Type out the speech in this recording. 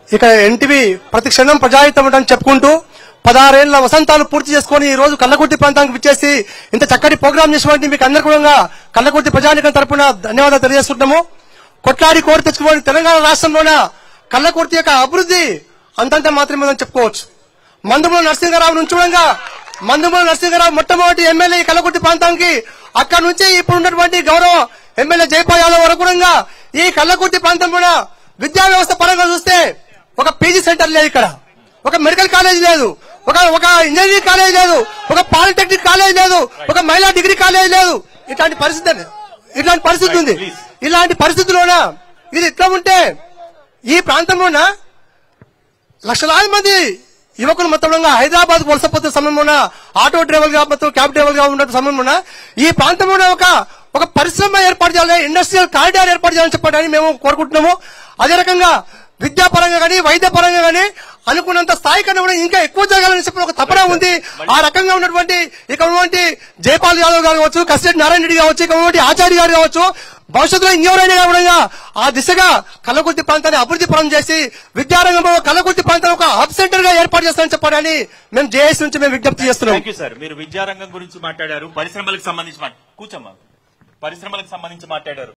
ఇక ఎన్టీవీ ప్రతి క్షణం ప్రజాహితం అని చెప్పుకుంటూ పదహారేళ్ల వసంతాలు పూర్తి చేసుకుని ఈ రోజు కల్లకుర్తి ప్రాంతానికి విచ్చేసి ఇంత చక్కటి ప్రోగ్రాం చేసినటువంటి మీకు అందరికీ కూడా కల్లకుర్తి ప్రజానికం తరపున ధన్యవాదాలు తెలియజేస్తున్నాము కొట్లాడి కోరి తెచ్చుకోని తెలంగాణ రాష్ట్రంలోన కల్లకుర్తి యొక్క అభివృద్ధి అంతంత మాత్రమే ఉందని చెప్పుకోవచ్చు మందుమూల నరసింహరావు నుంచి చూడంగా మందుమూల నరసింహరావు మొట్టమొదటి ఎమ్మెల్యే ఈ కల్లకుర్తి ప్రాంతానికి అక్కడ నుంచి ఇప్పుడు ఉన్నటువంటి గౌరవ ఎమ్మెల్యే జయపాల్ యాదవ్ వరకు కూడా ఈ కల్లకుర్తి ప్రాంతంలో విద్యా వ్యవస్థ పరంగా చూస్తే ఒక పీజీ సెంటర్ లేదు ఇక్కడ ఒక మెడికల్ కాలేజ్ లేదు ఒక ఒక ఇంజనీరింగ్ కాలేజ్ లేదు ఒక పాలిటెక్నిక్ కాలేజ్ లేదు ఒక మహిళా డిగ్రీ కాలేజ్ లేదు ఇట్లాంటి పరిస్థితి ఇట్లాంటి పరిస్థితి ఉంది ఇలాంటి పరిస్థితుల్లోన ఇది ఇట్లా ఉంటే ఈ ప్రాంతంలోన లక్షలాది మంది యువకులు మొత్తం హైదరాబాద్ వలసపోతున్న సమయంలోన ఆటో డ్రైవర్ గా మొత్తం క్యాబ్ డ్రైవర్ గా ఉన్న సమయంలోన ఈ ప్రాంతంలోనే ఒక ఒక పరిశ్రమ ఏర్పాటు చేయాలి ఇండస్ట్రియల్ కారిడార్ ఏర్పాటు చేయాలని చెప్పడానికి మేము కోరుకుంటున్నాము అదే రకంగా విద్యాపరంగా కానీ వైద్య పరంగా కానీ అనుకున్నంత స్థాయి కన్నా కూడా ఇంకా ఎక్కువ జరగాలని చెప్పి ఒక తపన ఉంది ఆ రకంగా ఉన్నటువంటి ఇక ఉన్నటువంటి జయపాల్ యాదవ్ గారు కావచ్చు కసిరెడ్డి నారాయణ రెడ్డి కావచ్చు ఇక ఉన్నటువంటి ఆచార్య గారు కావచ్చు భవిష్యత్తులో ఇంకెవరైనా కావడంగా ఆ దిశగా కల్లకుర్తి ప్రాంతాన్ని అభివృద్ధి పరం చేసి విద్యారంగంలో కల్లకుర్తి ప్రాంతం ఒక హబ్ సెంటర్ గా ఏర్పాటు చేస్తామని చెప్పాలని మేము జేఎస్ నుంచి మేము విజ్ఞప్తి చేస్తున్నాం థ్యాంక్ యూ సార్ మీరు విద్యారంగం గురించి మాట్లాడారు పరిశ్రమలకు సంబంధించి మాట్- కూర్చోమ్మా పరిశ్రమలకు సంబంధించి మాట్లాడారు